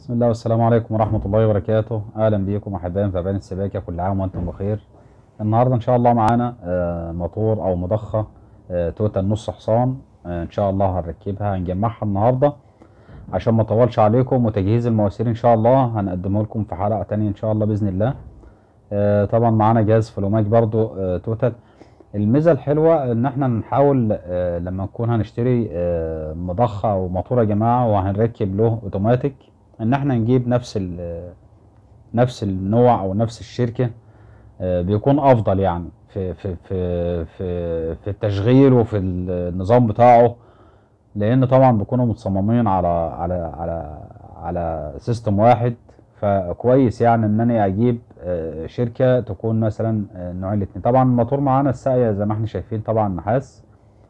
بسم الله والسلام عليكم ورحمة الله وبركاته أهلا بيكم أحبائي متابعين السباكة كل عام وأنتم بخير النهاردة إن شاء الله معانا آه، موتور أو مضخة آه، توتال نص حصان آه، إن شاء الله هنركبها هنجمعها النهاردة عشان ما أطولش عليكم وتجهيز المواسير إن شاء الله هنقدمه لكم في حلقة تانية إن شاء الله بإذن الله آه، طبعا معانا جهاز فلوماك برضو آه، توتال الميزة الحلوة إن إحنا نحاول آه، لما نكون هنشتري آه، مضخة أو موتور يا جماعة وهنركب له أوتوماتيك إن إحنا نجيب نفس ال نفس النوع أو نفس الشركة آه، بيكون أفضل يعني في في في في في التشغيل وفي النظام بتاعه لأن طبعا بيكونوا متصممين على على على على سيستم واحد فكويس يعني إن أنا أجيب آه، شركة تكون مثلا آه، نوعين الاتنين طبعا الموتور معانا الساقية زي ما احنا شايفين طبعا نحاس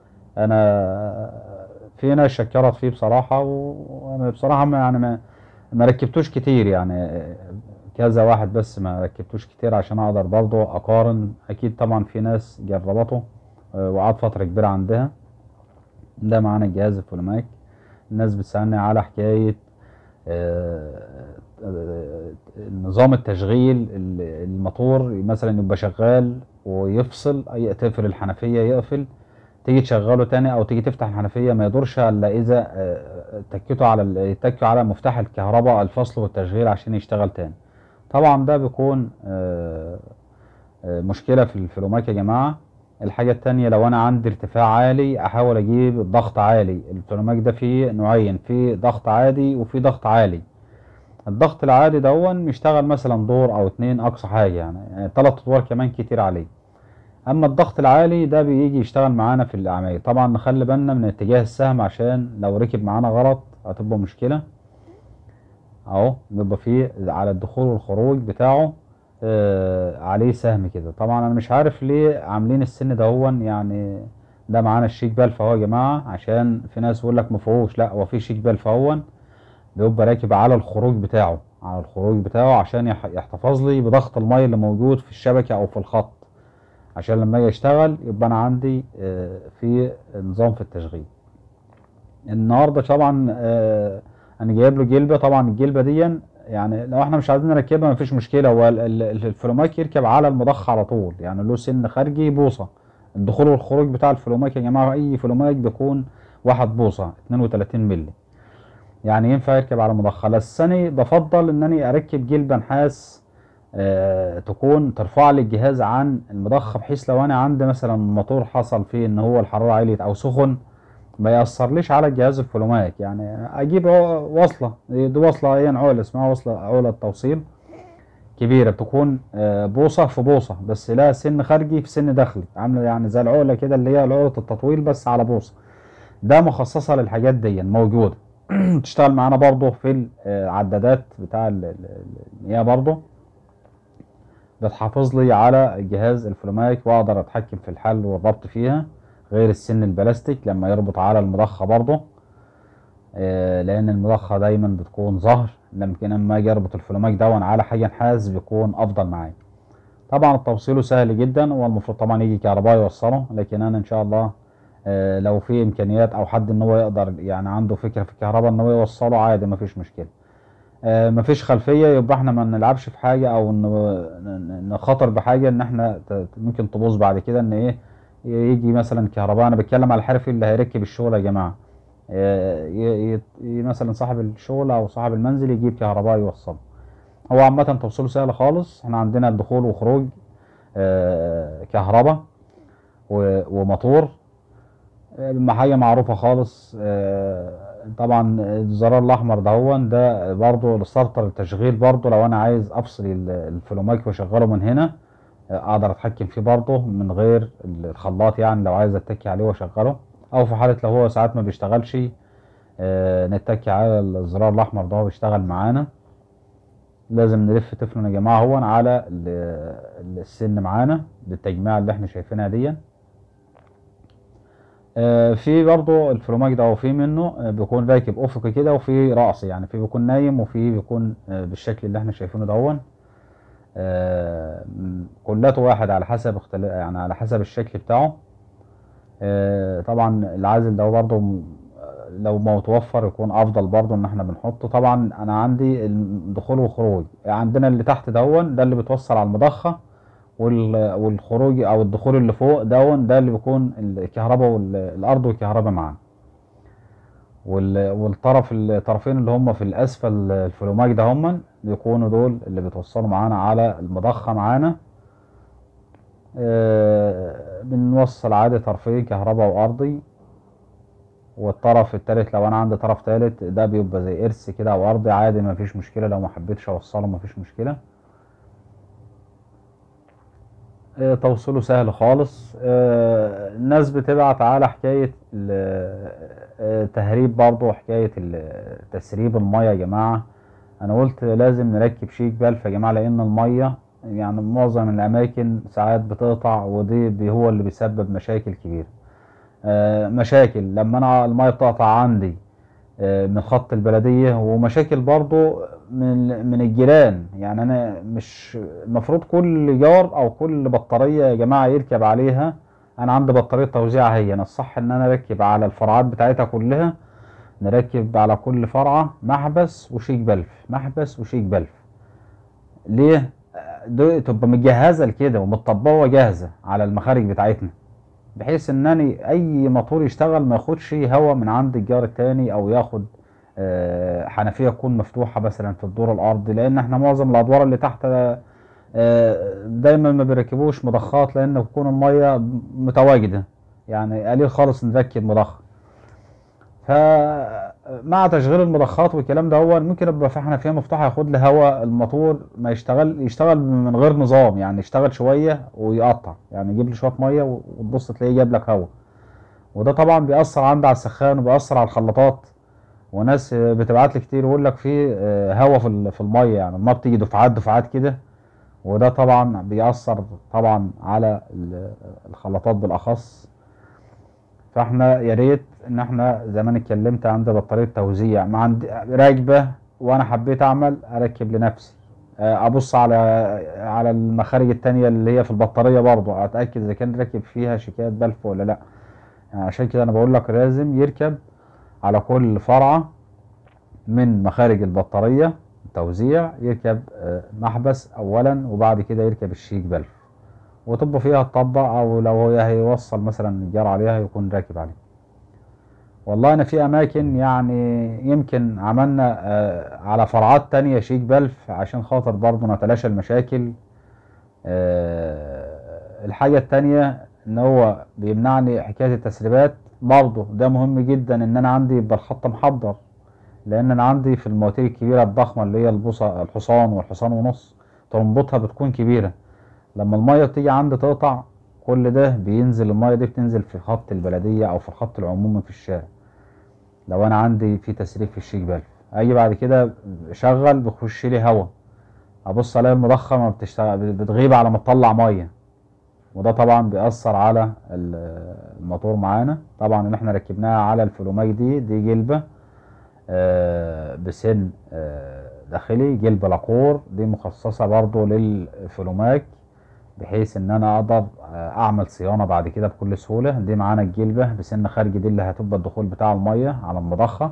انا في ناس شكرت فيه بصراحة وانا بصراحة ما يعني ما, ما ركبتوش كتير يعني كذا واحد بس ما ركبتوش كتير عشان اقدر برضه اقارن اكيد طبعا في ناس جربته آه، وقعد فترة كبيرة عندها ده معانا الجهاز الفولماك الناس بتسألني على حكاية آه، آه، نظام التشغيل ال- الموتور مثلا يبقى شغال ويفصل أي تقفل الحنفية يقفل تيجي تشغله تاني او تيجي تفتح الحنفية ما يدورش الا اذا آه، تكيته على ال- يتكوا على مفتاح الكهرباء الفصل والتشغيل عشان يشتغل تاني طبعا ده بيكون آه، آه، مشكلة في الفلوماك يا جماعة الحاجة التانية لو أنا عندي ارتفاع عالي أحاول أجيب الضغط عالي الفلوماك ده فيه نوعين فيه ضغط عادي وفيه ضغط عالي الضغط العادي دون بيشتغل مثلا دور أو اتنين أقصى حاجة يعني, يعني تلات أدوار كمان كتير عليه أما الضغط العالي ده بيجي يشتغل معانا في الأعمال طبعا نخلي بالنا من اتجاه السهم عشان لو ركب معانا غلط هتبقى مشكلة اهو بيبقى فيه على الدخول والخروج بتاعه آه عليه سهم كده طبعا انا مش عارف ليه عاملين السن دهون يعني ده معانا الشيك بالف اهو يا جماعه عشان في ناس بيقول لك مفيهوش لا هو في شيك بالف اهون بيبقى راكب على الخروج بتاعه على الخروج بتاعه عشان يح- يحتفظ لي بضغط الميه اللي موجود في الشبكه او في الخط عشان لما اجي اشتغل يبقى انا عندي آه في نظام في التشغيل النهارده طبعا آه انا جايب له جلبه طبعا الجلبه دي يعني لو احنا مش عايزين نركبها مفيش مشكله هو ال- ال- الفلوماك يركب على المضخه على طول يعني له سن خارجي بوصه الدخول والخروج بتاع الفلوماك يا جماعه اي فلوماك بيكون واحد بوصه 32 مللي يعني ينفع يركب على مضخه بس انا بفضل ان انا اركب جلبه نحاس آه تكون ترفع لي الجهاز عن المضخه بحيث لو انا عندي مثلا موتور حصل فيه ان هو الحراره عليت او سخن ما يأثرليش على الجهاز الفلوماك يعني اجيب عو- وصله دي وصله هي عقله اسمها وصله عقله توصيل كبيره بتكون آه، بوصه في بوصه بس لها سن خارجي في سن داخلي عامله يعني زي العقله كده اللي هي عقله التطويل بس على بوصه ده مخصصه للحاجات دي موجوده تشتغل معانا برضه في العدادات بتاع ال- ال- ال- المياه برضه بتحافظ لي على جهاز الفلوماك واقدر اتحكم في الحل والربط فيها غير السن البلاستيك لما يربط على المضخة برضه آه، لان المضخة دايما بتكون ظهر لكن لما اجي اربط الفلوماك دون على حاجة نحاس بيكون افضل معايا طبعا توصيله سهل جدا والمفروض طبعا يجي كهربائي يوصله لكن انا ان شاء الله آه، لو في امكانيات او حد ان هو يقدر يعني عنده فكرة في الكهرباء ان هو يوصله عادي مفيش مشكلة آه، مفيش خلفية يبقى احنا ما نلعبش في حاجة او ن- ن- نخاطر بحاجة ان احنا ت- ممكن تبوظ بعد كده ان ايه يجي مثلا كهرباء انا بتكلم على الحرفي اللي هيركب الشغل يا جماعة آه، ي- ي- مثلا صاحب الشغل او صاحب المنزل يجيب كهرباء يوصله هو عامة توصيله سهل خالص احنا عندنا الدخول وخروج آه، كهرباء و- وموتور آه، حاجة معروفة خالص آه، طبعا الزرار الأحمر دهون ده برضو لستارتر التشغيل برضو لو أنا عايز أفصل ال- الفلوماك وأشغله من هنا آه، أقدر أتحكم فيه برضو من غير الخلاط يعني لو عايز أتكي عليه وأشغله أو في حالة لو هو ساعات ما بيشتغلش آه، نتكي على الزرار الأحمر ده هو بيشتغل معانا لازم نلف تفلون يا جماعة هون على ال- السن معانا بالتجميع اللي احنا شايفينها دي آه، في برضو الفلوماك ده وفي منه آه، بيكون راكب افقي كده وفي رأسي يعني في بيكون نايم وفي بيكون آه، بالشكل اللي احنا شايفينه دون آه، م- كلاته واحد على حسب اختلاف يعني على حسب الشكل بتاعه آه، طبعا العازل ده برضو م- لو ما متوفر يكون افضل برضو ان احنا بنحطه طبعا انا عندي الدخول والخروج عندنا اللي تحت دون ده اللي بتوصل على المضخه وال- والخروج او الدخول اللي فوق دون ده اللي بيكون الكهرباء والارض والكهرباء معا وال- والطرف الطرفين اللي هم في الاسفل الفلوماج ده هم بيكونوا دول اللي بيتوصلوا معانا على المضخه معانا آه، بنوصل عادي طرفين كهرباء وارضي والطرف التالت لو انا عندي طرف تالت ده بيبقى زي ارث كده او ارضي عادي مفيش مشكله لو ما حبيتش اوصله مفيش مشكله آه، توصيله سهل خالص آه، الناس بتبعت على حكاية ال- آه، تهريب برضه حكاية ال- تسريب المية يا جماعة أنا قلت لازم نركب شيك بلف يا جماعة لأن المية يعني معظم الأماكن ساعات بتقطع ودي بي- هو اللي بيسبب مشاكل كبيرة آه، مشاكل لما أنا المية بتقطع عندي آه، من خط البلدية ومشاكل برضو من من الجيران يعني أنا مش المفروض كل جار أو كل بطارية يا جماعة يركب عليها أنا عندي بطارية توزيع هي أنا الصح إن أنا أركب على الفرعات بتاعتها كلها نركب على كل فرعة محبس وشيك بلف محبس وشيك بلف ليه؟ آه، دي تبقى متجهزة لكده ومتطبقة جاهزة على المخارج بتاعتنا بحيث ان أنا اي موتور يشتغل ما ياخدش هواء من عند الجار التاني او ياخد آه، حنفيه تكون مفتوحه مثلا في الدور الارضي لان احنا معظم الادوار اللي تحت آه، دايما ما بيركبوش مضخات لان بتكون الميه متواجده يعني قليل خالص نركب مضخه فمع تشغيل المضخات والكلام ده هو ممكن يبقى في حنفيه مفتوحه ياخد لي هواء الموتور ما يشتغل يشتغل من غير نظام يعني يشتغل شويه ويقطع يعني يجيب لي شويه ميه وتبص تلاقيه جاب لك هواء وده طبعا بيأثر عندي على السخان وبيأثر على الخلاطات وناس بتبعت لي كتير يقول لك في هواء في ال- في الميه يعني الميه بتيجي دفعات دفعات كده وده طبعا بيأثر طبعا على ال- الخلاطات بالأخص فاحنا يا ريت ان احنا زي ما انا اتكلمت عند بطاريه توزيع ما عندي راكبه وانا حبيت اعمل اركب لنفسي آه، ابص على على المخارج التانية اللي هي في البطاريه برضو اتاكد اذا كان راكب فيها شيكات بلف ولا لا يعني عشان كده انا بقول لك لازم يركب على كل فرعه من مخارج البطاريه توزيع يركب آه، محبس اولا وبعد كده يركب الشيك بلف وتبقى فيها تطبق او لو هو هيوصل مثلا الجار عليها يكون راكب عليه والله انا في اماكن يعني يمكن عملنا آه، على فرعات تانية شيك بلف عشان خاطر برضو نتلاشى المشاكل آه، الحاجة التانية ان هو بيمنعني حكاية التسريبات برضو ده مهم جدا ان انا عندي يبقى الخط محضر لان انا عندي في المواتير الكبيرة الضخمة اللي هي البوصة الحصان والحصان ونص ترمبطها بتكون كبيرة لما المية بتيجي عندي تقطع كل ده بينزل المية دي بتنزل في خط البلدية او في الخط العمومي في الشارع لو انا عندي في تسريب في الشيك بلف اجي بعد كده شغل بيخش لي هوا ابص الاقي المضخه ما بتشتغل بتغيب على ما تطلع ميه وده طبعا بيأثر على ال- الموتور معانا طبعا اللي احنا ركبناها على الفلوماج دي دي جلبة آه، بسن آه، داخلي جلبة لاقور دي مخصصة برضو للفلوماج بحيث ان انا اقدر آه، اعمل صيانة بعد كده بكل سهولة دي معانا الجلبة بسن خارجي دي اللي هتبقى الدخول بتاع المية على المضخة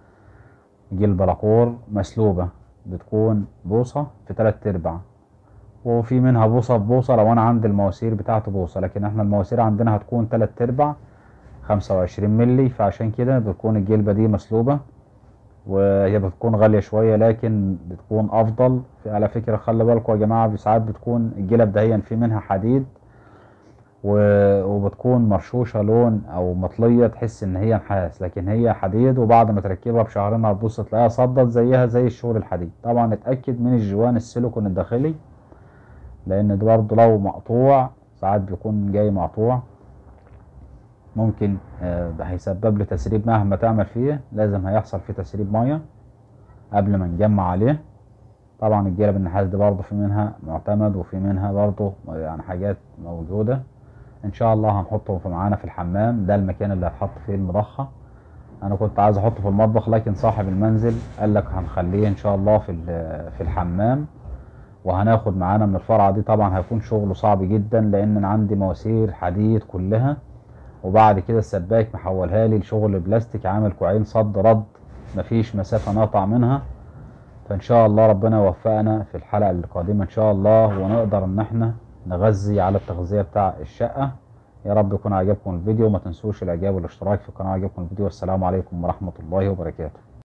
جلبة لاقور مسلوبة بتكون بوصة في تلات ارباع وفي منها بوصة ببوصة لو انا عندي المواسير بتاعته بوصة لكن احنا المواسير عندنا هتكون تلات ارباع خمسة وعشرين ملي فعشان كده بتكون الجلبة دي مسلوبة وهي بتكون غالية شوية لكن بتكون أفضل في- على فكرة خلي بالكم يا جماعة ساعات بتكون الجلب دهيا في منها حديد و- وبتكون مرشوشة لون أو مطلية تحس إن هي نحاس لكن هي حديد وبعد ما تركبها بشهرين هتبص تلاقيها صدت زيها زي الشغل الحديد طبعا اتأكد من الجوان السيليكون الداخلي لأن ده برضه لو مقطوع ساعات بيكون جاي مقطوع ممكن آه، هيسبب لي تسريب مهما تعمل فيه لازم هيحصل فيه تسريب ميه قبل ما نجمع عليه طبعا الجلب النحاس دي برضه في منها معتمد وفي منها برضه يعني حاجات موجودة ان شاء الله هنحطهم في معانا في الحمام ده المكان اللي هتحط فيه المضخة انا كنت عايز احطه في المطبخ لكن صاحب المنزل قال لك هنخليه ان شاء الله في ال- في الحمام وهناخد معانا من الفرعة دي طبعا هيكون شغله صعب جدا لان انا عندي مواسير حديد كلها وبعد كده السباك محولها لي لشغل بلاستيك عامل كوعين صد رد مفيش مسافة نقطع منها فان شاء الله ربنا يوفقنا في الحلقة القادمة ان شاء الله ونقدر ان احنا نغذي على التغذية بتاع الشقة يا رب يكون عجبكم الفيديو ما تنسوش الاعجاب والاشتراك في القناة عجبكم الفيديو والسلام عليكم ورحمة الله وبركاته